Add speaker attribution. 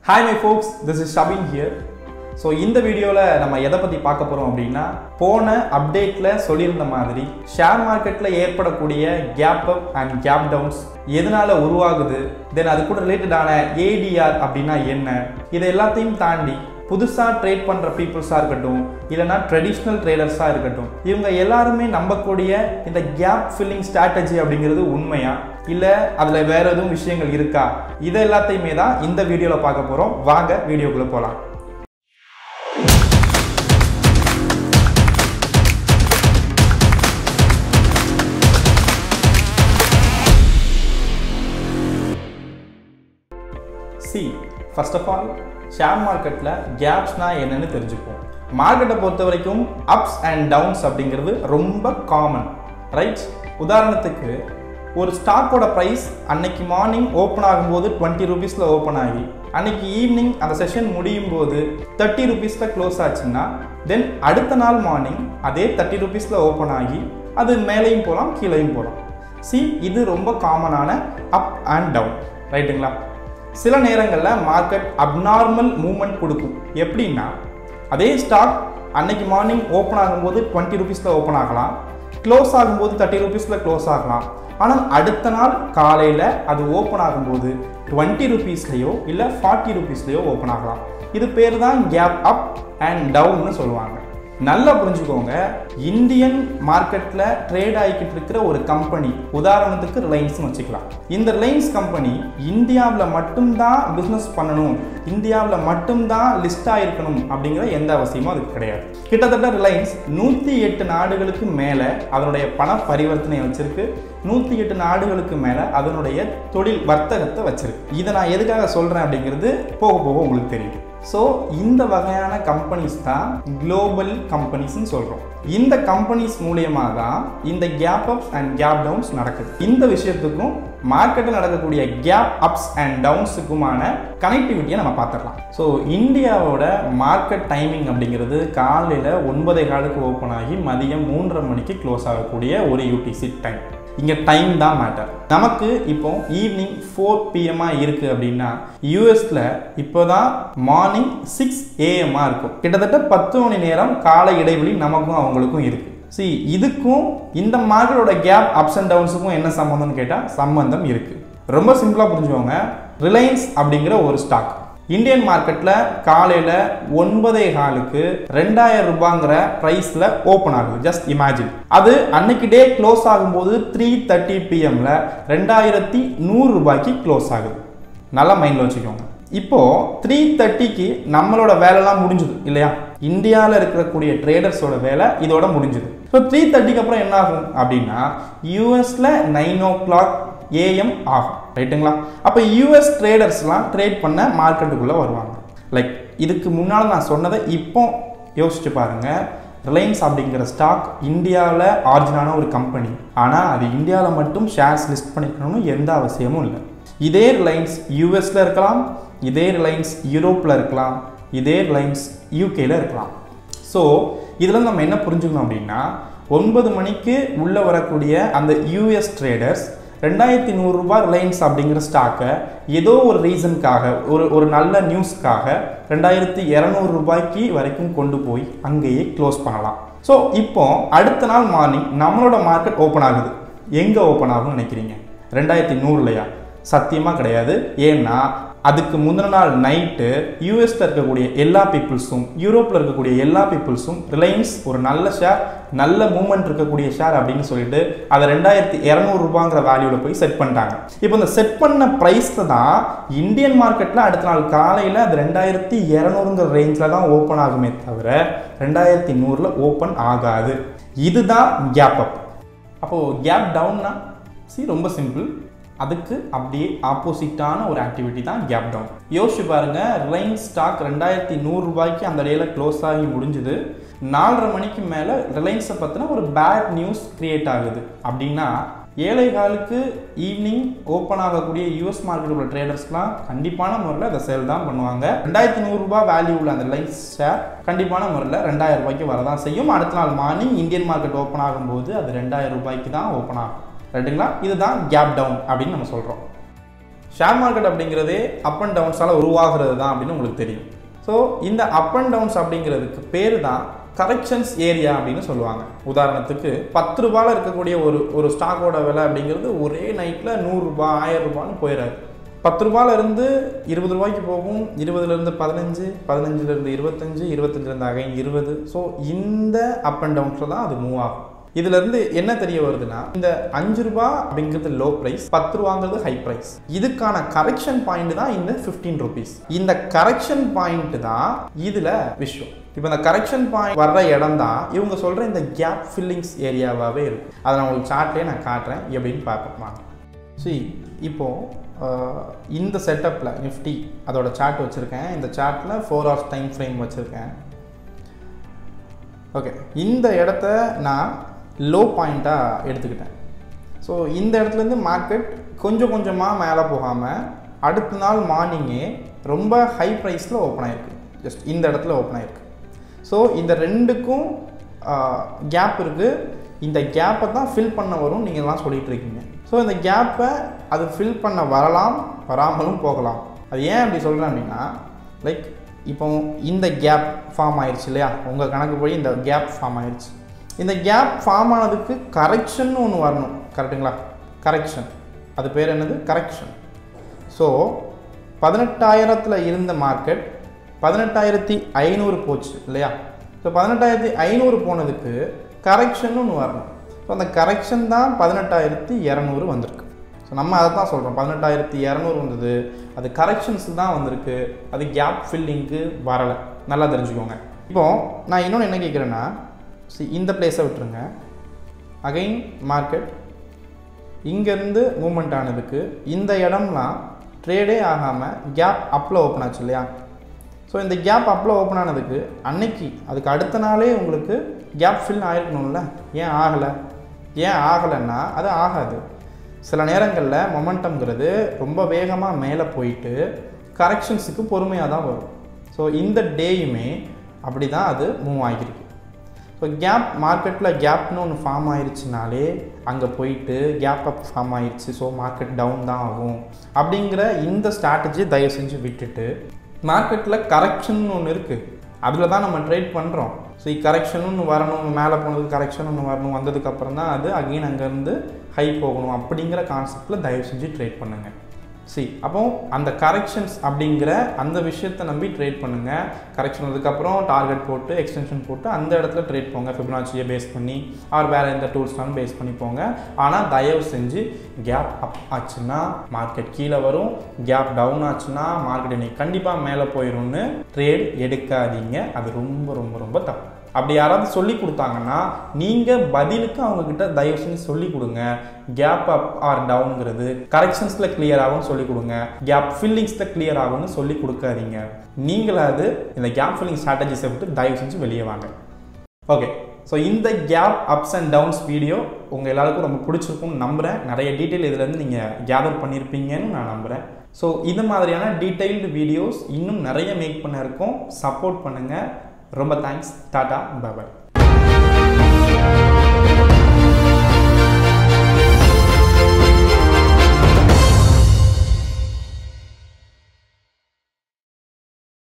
Speaker 1: hi my folks this is Shabin here so இந்த வீடியோவில் நம்ம எதை பற்றி பார்க்க போகிறோம் அப்படின்னா போன அப்டேட்டில் சொல்லியிருந்த மாதிரி ஷேர் மார்க்கெட்டில் ஏற்படக்கூடிய gap up and gap downs எதனால் உருவாகுது தென் அது கூட ரிலேட்டடான ஏடிஆர் அப்படின்னா என்ன இது எல்லாத்தையும் தாண்டி புதுசாக ட்ரேட் பண்ணுற பீப்புள்ஸாக இருக்கட்டும் இல்லைனா ட்ரெடிஷ்னல் ட்ரேடர்ஸாக இருக்கட்டும் இவங்க எல்லாருமே நம்பக்கூடிய இந்த கேப் ஃபில்லிங் ஸ்ட்ராட்டஜி அப்படிங்கிறது உண்மையா இல்லை அதில் வேற எதுவும் விஷயங்கள் இருக்கா இது எல்லாத்தையுமே தான் இந்த வீடியோவில் பார்க்க போகிறோம் வாங்க வீடியோக்குள்ளே போகலாம் see first of all share மார்க்கெட்டில் கேப்ஸ்னால் என்னன்னு தெரிஞ்சுப்போம் மார்க்கெட்டை பொறுத்த வரைக்கும் அப்ஸ் அண்ட் டவுன்ஸ் அப்படிங்கிறது ரொம்ப காமன் ரைட் உதாரணத்துக்கு ஒரு ஸ்டாக்கோட ப்ரைஸ் அன்னைக்கு மார்னிங் ஓப்பன் ஆகும்போது டுவெண்ட்டி ருபீஸில் ஓப்பன் ஆகி அன்னைக்கு ஈவினிங் அந்த செஷன் முடியும் போது தேர்ட்டி ருபீஸில் க்ளோஸ் ஆச்சுன்னா தென் அடுத்த நாள் மார்னிங் அதே தேர்ட்டி ருபீஸில் ஓப்பன் ஆகி அது மேலேயும் போகலாம் கீழேயும் போகலாம் சி இது ரொம்ப காமனான அப் அண்ட் டவுன் ரைட்டுங்களா சில நேரங்களில் மார்க்கெட் அப்நார்மல் மூவ்மெண்ட் கொடுக்கும் எப்படின்னா அதே ஸ்டாக் அன்னைக்கு மார்னிங் ஓப்பன் ஆகும்போது டுவெண்ட்டி ருபீஸில் ஓப்பன் ஆகலாம் க்ளோஸ் ஆகும்போது தேர்ட்டி ருபீஸில் க்ளோஸ் ஆகலாம் ஆனால் அடுத்த நாள் காலையில் அது ஓப்பன் ஆகும்போது டுவெண்ட்டி ருபீஸ்லேயோ இல்லை ஃபார்ட்டி ருபீஸ்லேயோ ஓப்பன் ஆகலாம் இது பேர் தான் கேப் அப் அண்ட் டவுன்னு சொல்லுவாங்க நல்லா புரிஞ்சுக்கோங்க இந்தியன் மார்க்கெட்டில் ட்ரேட் ஆகிக்கிட்டு இருக்கிற ஒரு கம்பெனி உதாரணத்துக்கு ரிலையன்ஸ்னு வச்சுக்கலாம் இந்த ரிலையன்ஸ் கம்பெனி இந்தியாவில் மட்டும்தான் பிஸ்னஸ் பண்ணணும் இந்தியாவில் மட்டும்தான் லிஸ்ட் ஆகிருக்கணும் அப்படிங்கிற எந்த அவசியமும் அதுக்கு கிடையாது கிட்டத்தட்ட ரிலையன்ஸ் நூற்றி எட்டு நாடுகளுக்கு மேலே அதனுடைய பண பரிவர்த்தனை வச்சிருக்கு நூற்றி எட்டு நாடுகளுக்கு மேலே அதனுடைய தொழில் வர்த்தகத்தை வச்சிருக்கு இதை நான் எதுக்காக சொல்கிறேன் அப்படிங்கிறது போக போக உங்களுக்கு தெரியும் ஸோ இந்த வகையான கம்பெனிஸ் தான் குளோபல் கம்பெனிஸ்னு சொல்கிறோம் இந்த கம்பெனிஸ் மூலியமாக தான் இந்த gap ups and gap downs நடக்குது இந்த விஷயத்துக்கும் மார்க்கெட்டில் நடக்கக்கூடிய கேப் அப்ஸ் அண்ட் டவுன்ஸுக்குமான கனெக்டிவிட்டியை நம்ம பார்த்துடலாம் ஸோ இந்தியாவோட மார்க்கெட் டைமிங் அப்படிங்கிறது காலையில் ஒன்பதே காலுக்கு ஓப்பன் ஆகி மதியம் மூன்றரை மணிக்கு க்ளோஸ் ஆகக்கூடிய ஒரு யூடிசி டைம் இங்கே டைம் தான் மேட்டர் நமக்கு இப்போ ஈவினிங் ஃபோர் பிஎம்மாக இருக்குது அப்படின்னா யூஎஸில் இப்போ தான் மார்னிங் சிக்ஸ் ஏஎம்மாக இருக்கும் கிட்டத்தட்ட பத்து மணி நேரம் கால இடைவெளி நமக்கும் அவங்களுக்கும் இருக்குது சி இதுக்கும் இந்த மார்க்கெட்டோட கேப் அப்ஸ் அண்ட் டவுன்ஸுக்கும் என்ன சம்மந்தம்னு கேட்டால் சம்மந்தம் இருக்குது ரொம்ப சிம்பிளாக புரிஞ்சுக்கோங்க ரிலையன்ஸ் அப்படிங்கிற ஒரு ஸ்டாக் இந்தியன் மார்க்கெட்டில் காலையில் ஒன்பதே காலுக்கு ரெண்டாயிரம் ரூபாங்கிற ப்ரைஸில் ஓப்பன் ஆகுது ஜஸ்ட் இமேஜின் அது அன்னைக்கு டே க்ளோஸ் ஆகும்போது த்ரீ தேர்ட்டி பிஎம்ல ரெண்டாயிரத்தி நூறு ரூபாய்க்கு க்ளோஸ் ஆகுது நல்லா மைண்டில் வச்சுக்கோங்க இப்போ த்ரீ தேர்ட்டிக்கு நம்மளோட வேலைலாம் முடிஞ்சுது இல்லையா இந்தியாவில் இருக்கக்கூடிய ட்ரேடர்ஸோட வேலை இதோட முடிஞ்சுது ஸோ த்ரீ தேர்ட்டிக்கு அப்புறம் என்ன ஆகும் அப்படின்னா யூஎஸில் நைன் ஓ கிளாக் ஏஎம் ஆகும் ரைட்டுங்களா அப்போ யூஎஸ் ட்ரேடர்ஸ்லாம் ட்ரேட் பண்ண மார்க்கெட்டுக்குள்ளே வருவாங்க லைக் இதுக்கு முன்னால் நான் சொன்னதை இப்போ யோசிச்சு பாருங்கள் ரிலையன்ஸ் அப்படிங்கிற ஸ்டாக் இந்தியாவில் ஆரிஜினான ஒரு கம்பெனி ஆனால் அது இந்தியாவில் மட்டும் ஷேர்ஸ் லிஸ்ட் பண்ணிக்கணும்னு எந்த அவசியமும் இல்லை இதே ரிலையன்ஸ் யூஎஸில் இருக்கலாம் இதே ரிலையன்ஸ் யூரோப்பில் இருக்கலாம் இதே ரிலையன்ஸ் யூகேல இருக்கலாம் ஸோ இதில் நம்ம என்ன புரிஞ்சுக்கணும் அப்படின்னா ஒன்பது மணிக்கு உள்ளே வரக்கூடிய அந்த யூஎஸ் ட்ரேடர்ஸ் ரெண்டாயிரத்தி நூறுரூபா ரிலையன்ஸ் அப்படிங்கிற ஸ்டாக்கை ஏதோ ஒரு ரீசனுக்காக ஒரு ஒரு நல்ல நியூஸ்க்காக ரெண்டாயிரத்தி இரநூறு ரூபாய்க்கு வரைக்கும் கொண்டு போய் அங்கேயே க்ளோஸ் பண்ணலாம் ஸோ இப்போ அடுத்த நாள் மார்னிங் நம்மளோட மார்க்கெட் ஓப்பன் ஆகுது எங்கே ஓப்பன் ஆகும்னு நினைக்கிறீங்க ரெண்டாயிரத்தி நூறுலையா சத்தியமாக கிடையாது ஏன்னா அதுக்கு முந்தின நாள் நைட்டு யூஎஸில் இருக்கக்கூடிய எல்லா பீப்புள்ஸும் யூரோப்பில் இருக்கக்கூடிய எல்லா பீப்புள்ஸும் ரிலையன்ஸ் ஒரு நல்ல ஷேர் நல்ல மூமெண்ட் இருக்கக்கூடிய ஷேர் அப்படின்னு சொல்லிட்டு அதை ரெண்டாயிரத்தி இரநூறுபாங்கிற வேல்யூவில் போய் செட் பண்ணிட்டாங்க இப்போ இந்த செட் பண்ண ப்ரைஸில் தான் இந்தியன் மார்க்கெட்டில் அடுத்த நாள் காலையில் அது ரெண்டாயிரத்தி இரநூறுங்கிற ரேஞ்சில் தான் ஓப்பன் ஆகுமே தவிர ரெண்டாயிரத்தி நூறில் ஓப்பன் ஆகாது இதுதான் கேப் அப் அப்போது கேப் டவுன்னா சி ரொம்ப சிம்பிள் அதுக்கு அப்படியே ஆப்போசிட்டான ஒரு ஆக்டிவிட்டி தான் கேப் டவுன் யோசிச்சு பாருங்க ரிலையன்ஸ் ஸ்டாக் ரெண்டாயிரத்தி நூறுரூபாய்க்கு அந்த டேல க்ளோஸ் ஆகி முடிஞ்சுது நாலரை மணிக்கு மேலே ரிலையன்ஸை பற்றின ஒரு பேட் நியூஸ் கிரியேட் ஆகுது அப்படின்னா ஏழை காலுக்கு ஈவினிங் ஓப்பன் ஆகக்கூடிய யூஎஸ் மார்க்கெட் உள்ள ட்ரேடர்ஸ்லாம் கண்டிப்பான முறையில் அதை சேல் தான் பண்ணுவாங்க ரெண்டாயிரத்தி நூறுரூபா வேல்யூ உள்ள அந்த ரிலையன்ஸ் ஷேர் கண்டிப்பான முறையில் ரெண்டாயிரம் ரூபாய்க்கு வரதான் செய்யும் அடுத்த நாள் மார்னிங் இந்தியன் மார்க்கெட் ஓப்பன் ஆகும்போது அது ரெண்டாயிரம் ரூபாய்க்கு தான் ஓப்பன் ஆகும் ரைட்டுங்களா இதுதான் கேப் டவுன் அப்படின்னு நம்ம சொல்கிறோம் ஷேர் மார்க்கெட் அப்படிங்கிறதே அப் அண்ட் டவுன்ஸால் உருவாகிறது தான் அப்படின்னு உங்களுக்கு தெரியும் ஸோ இந்த அப் அண்ட் டவுன்ஸ் அப்படிங்கிறதுக்கு பேர் தான் கரெக்ஷன்ஸ் ஏரியா அப்படின்னு சொல்லுவாங்க உதாரணத்துக்கு பத்து ரூபாயில் இருக்கக்கூடிய ஒரு ஒரு ஸ்டாக்கோட விலை அப்படிங்கிறது ஒரே நைட்டில் நூறுரூபா ஆயிரம் ரூபான்னு போயிடாது பத்து ரூபாயில இருந்து இருபது ரூபாய்க்கு போகும் இருபதுலேருந்து பதினஞ்சு பதினஞ்சுலேருந்து இருபத்தஞ்சு இருபத்தஞ்சிலேருந்து அகைன் இருபது ஸோ இந்த அப் அண்ட் டவுன்ஸில் தான் அது மூவ் ஆகும் இதுல இருந்து என்ன தெரிய வருதுன்னா இந்த அஞ்சு ரூபா அப்படிங்கிறது லோ பிரைஸ் பத்து ரூபாங்கிறது ஹை பிரைஸ் இதுக்கான கரெக்ஷன் பாயிண்ட் தான் இந்த ஃபிஃப்டீன் ருபீஸ் இந்த கரெக்ஷன் பாயிண்ட் தான் இதுல விஷயம் இப்போ இந்த கரெக்ஷன் பாயிண்ட் வர்ற இடம் தான் இவங்க சொல்ற இந்த கேப் ஃபில்லிங்ஸ் ஏரியாவாகவே இருக்கும் அதை நான் உங்களுக்கு சார்ட்லேயே நான் காட்டுறேன் எப்படின்னு பார்ப்போம் சி இப்போ ஆஹ், இந்த செட்டப்பில் நிஃப்டி அதோட சார்ட் வச்சுருக்கேன் இந்த சார்ட்டில் ஃபோர் ஹவர்ஸ் டைம் ஃப்ரேம் வச்சுருக்கேன் ஓகே இந்த இடத்த நான் லோ பாயிண்ட்டாக எடுத்துக்கிட்டேன் ஸோ இந்த இடத்துலேருந்து மார்க்கெட் கொஞ்சம் கொஞ்சமாக மேலே போகாமல் அடுத்த நாள் மார்னிங்கே ரொம்ப ஹை ப்ரைஸில் ஓப்பன் ஆயிருக்கு ஜஸ்ட் இந்த இடத்துல ஓப்பன் ஆயிருக்கு ஸோ இந்த ரெண்டுக்கும் கேப் இருக்குது இந்த கேப்பை தான் ஃபில் பண்ண வரும் நீங்கள்லாம் சொல்லிட்டு இருக்கீங்க ஸோ இந்த கேப்பை அது ஃபில் பண்ண வரலாம் வராமலும் போகலாம் அது ஏன் அப்படி சொல்கிறேன் அப்படின்னா லைக் இப்போ இந்த கேப் ஃபார்ம் ஆயிடுச்சு இல்லையா உங்கள் கணக்கு படி இந்த கேப் ஃபார்ம் ஆயிடுச்சு இந்த கேப் ஃபார்ம் ஆனதுக்கு கரெக்ஷன் ஒன்று வரணும் கரெக்டுங்களா கரெக்ஷன் அது பேர் என்னது கரெக்ஷன் ஸோ பதினெட்டாயிரத்தில் இருந்த மார்க்கெட் பதினெட்டாயிரத்தி ஐநூறு போச்சு இல்லையா ஸோ பதினெட்டாயிரத்தி ஐநூறு போனதுக்கு கரெக்ஷன் ஒன்று வரணும் ஸோ அந்த கரெக்ஷன் தான் பதினெட்டாயிரத்தி இரநூறு வந்திருக்கு ஸோ நம்ம அதை தான் சொல்கிறோம் பதினெட்டாயிரத்தி இரநூறு வந்தது அது கரெக்ஷன்ஸ் தான் வந்திருக்கு அது கேப் ஃபில்லிங்க்கு வரலை நல்லா தெரிஞ்சுக்கோங்க இப்போ நான் இன்னொன்று என்ன கேட்குறேன்னா see இந்த பிளேஸை விட்டுருங்க அகைன் மார்க்கெட் இங்கேருந்து மூமெண்ட் ஆனதுக்கு இந்த இடம்லாம் ட்ரேடே ஆகாமல் கேப் அப்பில் ஓப்பன் ஆச்சு இல்லையா ஸோ இந்த கேப் அப்பில் ஓப்பன் ஆனதுக்கு அன்னைக்கு அதுக்கு அடுத்த நாளே உங்களுக்கு கேப் ஃபில் ஆயிருக்கணும்ல ஏன் ஆகலை ஏன் ஆகலைன்னா அது ஆகாது சில நேரங்களில் மொமெண்டம்ங்கிறது ரொம்ப வேகமாக மேலே போயிட்டு கரெக்ஷன்ஸுக்கு பொறுமையாக தான் வரும் ஸோ இந்த டேயுமே அப்படி தான் அது மூவ் ஆகியிருக்கு ஸோ கேப் மார்க்கெட்டில் கேப்னு ஒன்று ஃபார்ம் ஆயிருச்சுனாலே அங்கே போயிட்டு கேப் அப் ஃபார்ம் ஆயிருச்சு ஸோ மார்க்கெட் டவுன் தான் ஆகும் அப்படிங்கிற இந்த ஸ்ட்ராட்டஜி தயவு செஞ்சு விட்டுட்டு மார்க்கெட்டில் கரெக்ஷன் ஒன்று இருக்குது அதில் தான் நம்ம ட்ரேட் பண்ணுறோம் ஸோ கரெக்ஷன் ஒன்று வரணும் மேலே போனதுக்கு கரெக்ஷன் ஒன்று வரணும் வந்ததுக்கப்புறம் தான் அது அகெயின் அங்கேருந்து ஹை போகணும் அப்படிங்கிற கான்செப்டில் தயவு செஞ்சு ட்ரேட் பண்ணுங்கள் சி அப்போ அந்த கரெக்ஷன்ஸ் அப்படிங்கிற அந்த விஷயத்தை நம்பி ட்ரேட் பண்ணுங்கள் கரெக்ஷன் அதுக்கப்புறம் டார்கெட் போட்டு எக்ஸ்டென்ஷன் போட்டு அந்த இடத்துல ட்ரேட் போங்க ஃபிபனாச்சியை பேஸ் பண்ணி ஆர் வேறு எந்த டூல்ஸ்னாலும் பேஸ் பண்ணி போங்க ஆனால் தயவு செஞ்சு கேப் அப் ஆச்சுன்னா மார்க்கெட் கீழே வரும் கேப் டவுன் ஆச்சுன்னா மார்க்கெட் இன்னைக்கு கண்டிப்பாக மேலே போயிடும்னு ட்ரேட் எடுக்காதீங்க அது ரொம்ப ரொம்ப ரொம்ப தப்பு அப்படி யாராவது சொல்லி கொடுத்தாங்கன்னா நீங்கள் பதிலுக்கு அவங்கக்கிட்ட தயவு செஞ்சு சொல்லி கொடுங்க கேப் அப் ஆர் டவுனுங்கிறது கரெக்ஷன்ஸில் கிளியர் ஆகும்னு சொல்லி கொடுங்க கேப் ஃபில்லிங்ஸில் கிளியர் ஆகும்னு சொல்லி கொடுக்காதீங்க நீங்களாவது இந்த கேப் ஃபில்லிங் ஸ்ட்ராட்டஜிஸை விட்டு தயவு செஞ்சு வெளியே வாங்க ஓகே ஸோ இந்த gap ups and downs video உங்கள் எல்லாருக்கும் ரொம்ப பிடிச்சிருக்கும்னு நம்புகிறேன் நிறைய டீட்டெயில் இதுலேருந்து நீங்கள் கேதர் பண்ணியிருப்பீங்கன்னு நான் நம்புகிறேன் ஸோ இது மாதிரியான டீட்டெயில்டு வீடியோஸ் இன்னும் நிறைய மேக் பண்ண இருக்கோம் சப்போர்ட் பண்ணுங்கள் ரொம்ப தேங்க்ஸ் டாடா பாய்